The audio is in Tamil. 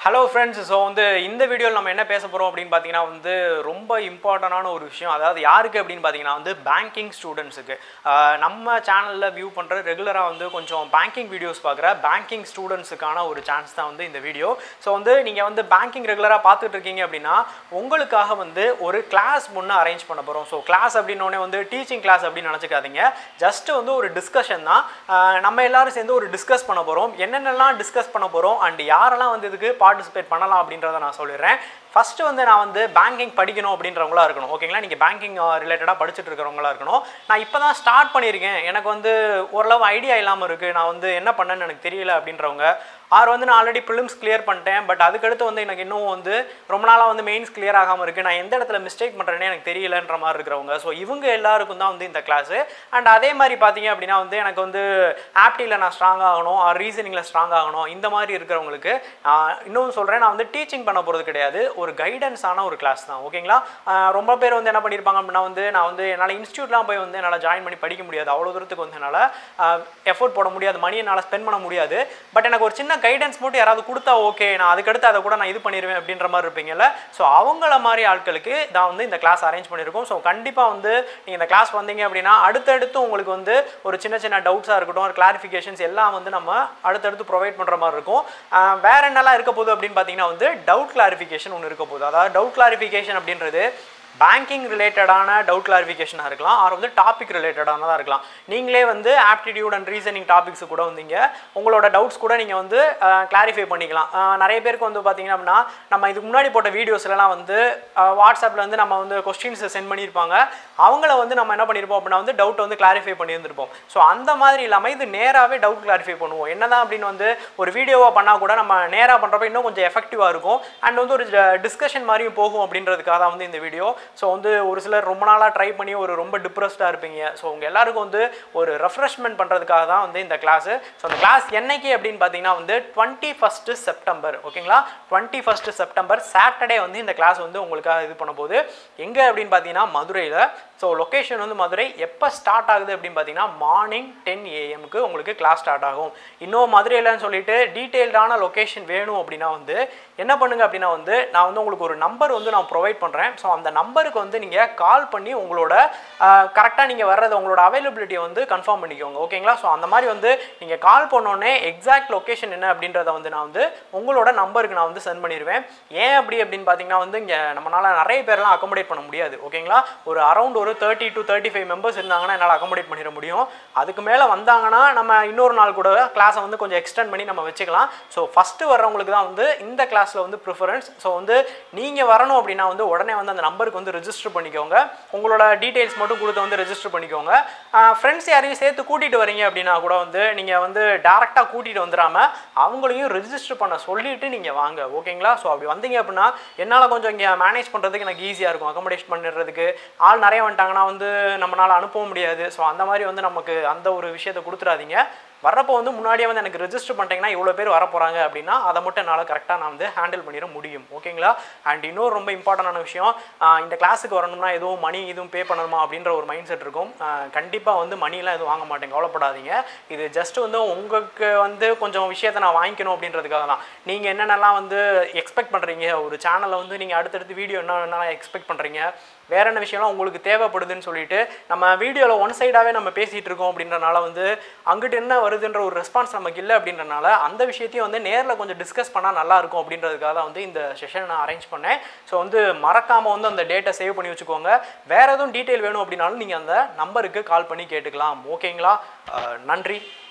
ஹலோ ஃப்ரெண்ட்ஸ் ஸோ வந்து இந்த வீடியோவில் நம்ம என்ன பேச போகிறோம் அப்படின்னு பார்த்தீங்கன்னா வந்து ரொம்ப இம்பார்ட்டண்டான ஒரு விஷயம் அதாவது யாருக்கு அப்படின்னு பார்த்தீங்கன்னா வந்து பேங்கிங் ஸ்டூடெண்ட்ஸுக்கு நம்ம சேனலில் வியூ பண்ணுற ரெகுலராக வந்து கொஞ்சம் பேங்கிங் வீடியோஸ் பார்க்குற பேங்கிங் ஸ்டூடெண்ட்ஸுக்கான ஒரு சான்ஸ் தான் வந்து இந்த வீடியோ ஸோ வந்து நீங்கள் வந்து பேங்கிங் ரெகுலராக பார்த்துட்டு இருக்கீங்க அப்படின்னா உங்களுக்காக வந்து ஒரு கிளாஸ் முன்னே அரேஞ்ச் பண்ண போகிறோம் ஸோ கிளாஸ் அப்படின்னோடனே வந்து டீச்சிங் கிளாஸ் அப்படின்னு நினச்சிக்காதீங்க ஜஸ்ட் வந்து ஒரு டிஸ்கஷன் தான் ஆஹ் நம்ம எல்லாரும் சேர்ந்து ஒரு டிஸ்கஸ் பண்ண போகிறோம் என்னென்னலாம் டிஸ்கஸ் பண்ண போகிறோம் அண்ட் யாரெல்லாம் வந்து இதுக்கு பார்ட்டிசிபேட் பண்ணலாம் அப்படின்றத நான் சொல்லிடுறேன் ஃபஸ்ட்டு வந்து நான் வந்து பேங்கிங் படிக்கணும் அப்படின்றவங்களா இருக்கணும் ஓகேங்களா நீங்கள் பேங்கிங் ரிலேட்டடாக படிச்சுட்டு இருக்கிறவங்களா இருக்கணும் நான் இப்போ தான் ஸ்டார்ட் பண்ணியிருக்கேன் எனக்கு வந்து ஓரளவு ஐடியா இல்லாமல் இருக்குது நான் வந்து என்ன பண்ணேன்னு எனக்கு தெரியல அப்படின்றவங்க ஆர் வந்து நான் ஆல்ரெடி ப்ரிலிம்ஸ் கிளியர் பண்ணிட்டேன் பட் அதுக்கடுத்து வந்து எனக்கு இன்னும் வந்து ரொம்ப நாளாக வந்து மெயின்ஸ் கிளியர் ஆகாமல் இருக்குது நான் எந்த இடத்துல மிஸ்டேக் பண்ணுறேனே எனக்கு தெரியலன்ற மாதிரி இருக்கிறவங்க ஸோ இவங்க எல்லாருக்கும் தான் வந்து இந்த கிளாஸு அண்ட் அதே மாதிரி பார்த்தீங்க அப்படின்னா வந்து எனக்கு வந்து ஆப்டியில் நான் ஸ்ட்ராங் ஆகணும் ஆர் ரீசனிங்கில் ஸ்ட்ராங் ஆகணும் இந்த மாதிரி இருக்கிறவங்களுக்கு ஆஹ் இன்னும் சொல்கிறேன் நான் வந்து டீச்சிங் பண்ண போகிறது கிடையாது ஒரு கைடன்ஸான ஒரு கிளாஸ் தான் ஓகேங்களா ஆஹ் ரொம்ப பேர் வந்து என்ன பண்ணியிருப்பாங்க அப்படின்னா வந்து நான் வந்து என்னால் இன்ஸ்டியூட்லாம் போய் வந்து என்னால் ஜாயின் பண்ணி படிக்க முடியாது அவ்வளோ தூரத்துக்கு வந்து என்னால் எஃபோர்ட் போட முடியாது மணி என்னால் ஸ்பெண்ட் பண்ண முடியாது பட் எனக்கு ஒரு சின்ன கைடன்ஸ் மட்டும் யாராவது கொடுத்தா ஓகே நான் அதுக்கடுத்து அதை கூட நான் இது பண்ணிடுவேன் அப்படின்ற மாதிரி இருப்பீங்கல்ல ஸோ அவங்கள மாதிரி ஆட்களுக்கு தான் வந்து இந்த கிளாஸ் அரேஞ்ச் பண்ணியிருக்கோம் ஸோ கண்டிப்பாக வந்து நீங்கள் இந்த கிளாஸ் வந்தீங்க அப்படின்னா அடுத்தடுத்து உங்களுக்கு வந்து ஒரு சின்ன சின்ன டவுட்ஸாக இருக்கட்டும் ஒரு கிளாரிஃபிகேஷன்ஸ் எல்லாம் வந்து நம்ம அடுத்தடுத்து ப்ரொவைட் பண்ணுற மாதிரி இருக்கும் ஆஹ் வேற என்னெல்லாம் இருக்க போகுது அப்படின்னு பார்த்தீங்கன்னா வந்து டவுட் கிளாரிஃபிகேஷன் ஒன்று இருக்க போகுது அதாவது டவுட் கிளாரிஃபிகேஷன் அப்படின்றது பேங்கிங் ரிலேட்டடான டவுட் கிளாரிஃபிகேஷனாக இருக்கலாம் ஆர் வந்து டாபிக் ரிலேட்டடானதாக இருக்கலாம் நீங்களே வந்து ஆப்டிடியூட் அண்ட் ரீசனிங் டாபிக்ஸ் கூட வந்தீங்க உங்களோட டவுட்ஸ் கூட நீங்கள் வந்து கிளாரிஃபை பண்ணிக்கலாம் அஹ் நிறைய பேருக்கு வந்து பார்த்தீங்க அப்படின்னா நம்ம இதுக்கு முன்னாடி போட்ட வீடியோஸ்லாம் வந்து வாட்ஸ்அப்பில் வந்து நம்ம வந்து கொஸ்டின்ஸ் சென்ட் பண்ணியிருப்பாங்க அவங்கள வந்து நம்ம என்ன பண்ணியிருப்போம் அப்படின்னா வந்து டவுட் வந்து கிளாரிஃபை பண்ணியிருந்திருப்போம் ஸோ அந்த மாதிரி இல்லாமல் இது நேராகவே டவுட் கிளாரிஃபை பண்ணுவோம் என்னதான் அப்படின்னு வந்து ஒரு வீடியோவாக பண்ணால் கூட நம்ம நேராக பண்ணுறப்ப இன்னும் கொஞ்சம் எஃபெக்டிவாக இருக்கும் அண்ட் வந்து ஒரு டிஸ்கஷன் மாதிரியும் போகும் அப்படின்றதுக்காக தான் வந்து இந்த வீடியோ ஸோ வந்து ஒரு சிலர் ரொம்ப நாளாக ட்ரை பண்ணி ஒரு ரொம்ப டிப்ரெஸ்டாக இருப்பீங்க ஸோ உங்கள் எல்லாருக்கும் வந்து ஒரு ரெஃப்ரெஷ்மெண்ட் பண்ணுறதுக்காக தான் வந்து இந்த கிளாஸு ஸோ அந்த கிளாஸ் என்னைக்கு அப்படின்னு பார்த்தீங்கன்னா வந்து டுவெண்ட்டி ஃபஸ்ட்டு செப்டம்பர் ஓகேங்களா டுவெண்ட்டி ஃபஸ்ட்டு செப்டம்பர் சாட்டர்டே வந்து இந்த கிளாஸ் வந்து உங்களுக்காக இது பண்ண போகுது எங்கே அப்படின்னு பார்த்தீங்கன்னா மதுரையில் ஸோ லொக்கேஷன் வந்து மதுரை எப்போ ஸ்டார்ட் ஆகுது அப்படின்னு பார்த்தீங்கன்னா மார்னிங் டென் ஏஎம்க்கு உங்களுக்கு கிளாஸ் ஸ்டார்ட் ஆகும் இன்னும் மதுரையிலன்னு சொல்லிட்டு டீட்டெயில்டான லொக்கேஷன் வேணும் அப்படின்னா வந்து என்ன பண்ணுங்க அப்படின்னா வந்து நான் வந்து உங்களுக்கு ஒரு நம்பர் வந்து நான் ப்ரொவைட் பண்ணுறேன் ஸோ அந்த நம்பருக்கு வந்து நீங்கள் கால் பண்ணி உங்களோட கரெக்டாக நீங்கள் வர்றது உங்களோட அவைலபிலிட்டியை வந்து கன்ஃபார்ம் பண்ணிக்கோங்க ஓகேங்களா ஸோ அந்த மாதிரி வந்து நீங்கள் கால் பண்ணோடனே எக்ஸாக்ட் லொக்கேஷன் என்ன அப்படின்றத வந்து நான் வந்து உங்களோட நம்பருக்கு நான் வந்து சென்ட் பண்ணிடுவேன் ஏன் அப்படி அப்படின்னு பார்த்தீங்கன்னா வந்து இங்கே நம்மளால் நிறைய பேர்லாம் அக்கோமடேட் பண்ண முடியாது ஓகேங்களா ஒரு அரௌண்ட் ஒரு thirty to thirty five members இருந்தாங்கன்னா என்னால் அக்கோமடேட் பண்ணிட முடியும் அதுக்கு மேலே வந்தாங்கன்னா நம்ம இன்னொரு நாள் கூட கிளாஸை வந்து கொஞ்சம் எக்ஸ்டெண்ட் பண்ணி நம்ம வச்சுக்கலாம் ஸோ ஃபஸ்ட்டு வர்றவங்களுக்கு தான் வந்து இந்த கிளாஸில் வந்து ப்ரிஃபரன்ஸ் ஸோ வந்து நீங்கள் வரணும் அப்படின்னா வந்து உடனே வந்து அந்த நம்பருக்கு வந்து ரெஜிஸ்டர் பண்ணிக்கோங்க உங்களோட டீட்டெயில்ஸ் மட்டும் கொடுத்து வந்து ரெஜிஸ்டர் பண்ணிக்கோங்க ஃப்ரெண்ட்ஸ் யாரையும் சேர்த்து கூட்டிகிட்டு வரீங்க அப்படின்னா கூட வந்து நீங்கள் வந்து டேரெக்டாக கூட்டிகிட்டு வந்துடாமல் அவங்களையும் ரெஜிஸ்டர் பண்ண சொல்லிட்டு நீங்கள் வாங்க ஓகேங்களா ஸோ அப்படி வந்தீங்க அப்படின்னா என்னால் கொஞ்சம் இங்கே மேனேஜ் பண்ணுறதுக்கு எனக்கு ஈஸியாக இருக்கும் அக்கமடேஷன் பண்ணிடுறதுக்கு ஆள் நிறைய வந்துட்டாங்கன்னா வந்து நம்மளால் அனுப்பவும் முடியாது ஸோ அந்த மாதிரி வந்து நமக்கு அந்த ஒரு விஷயத்தை கொடுத்துடாதீங்க வர்றப்போ வந்து முன்னாடியே வந்து எனக்கு ரெஜிஸ்டர் பண்ணிட்டீங்கன்னா இவ்வளோ பேர் வர போகிறாங்க அப்படின்னா அதை மட்டும் என்னால் கரெக்டாக நான் வந்து ஹேண்டில் பண்ணிட முடியும் ஓகேங்களா அண்ட் இன்னொரு ரொம்ப இம்பார்ட்டண்டான விஷயம் ஆஹ் இந்த கிளாஸுக்கு வரணும்னா எதுவும் மணி எதுவும் பே பண்ணணுமா அப்படின்ற ஒரு மைண்ட் செட் இருக்கும் கண்டிப்பாக வந்து மணிலாம் எதுவும் வாங்க மாட்டேன் கவலைப்படாதீங்க இது ஜஸ்ட் வந்து உங்களுக்கு வந்து கொஞ்சம் விஷயத்தை நான் வாங்கிக்கணும் அப்படின்றதுக்காக தான் நீங்கள் என்னென்னலாம் வந்து எக்ஸ்பெக்ட் பண்ணுறீங்க ஒரு சேனலில் வந்து நீங்கள் அடுத்தடுத்து வீடியோ என்ன என்னெல்லாம் எக்ஸ்பெக்ட் பண்ணுறீங்க வேற என்ன விஷயம்லாம் உங்களுக்கு தேவைப்படுதுன்னு சொல்லிட்டு நம்ம வீடியோவில் ஒன் சைடாகவே நம்ம பேசிகிட்டு இருக்கோம் அப்படின்றனால வந்து அங்கிட்டு என்ன வருதுன்ற ஒரு ரெஸ்பான்ஸ் நமக்கு இல்லை அப்படின்றனால அந்த விஷயத்தையும் வந்து நேரில் கொஞ்சம் டிஸ்கஸ் பண்ணால் நல்லா இருக்கும் அப்படின்றதுக்காக தான் வந்து இந்த செஷன் நான் அரேஞ்ச் பண்ணேன் ஸோ வந்து மறக்காமல் வந்து அந்த டேட்டை சேவ் பண்ணி வச்சுக்கோங்க வேறு எதுவும் டீட்டெயில் வேணும் அப்படின்னாலும் நீங்கள் அந்த நம்பருக்கு கால் பண்ணி கேட்டுக்கலாம் ஓகேங்களா அஹ் நன்றி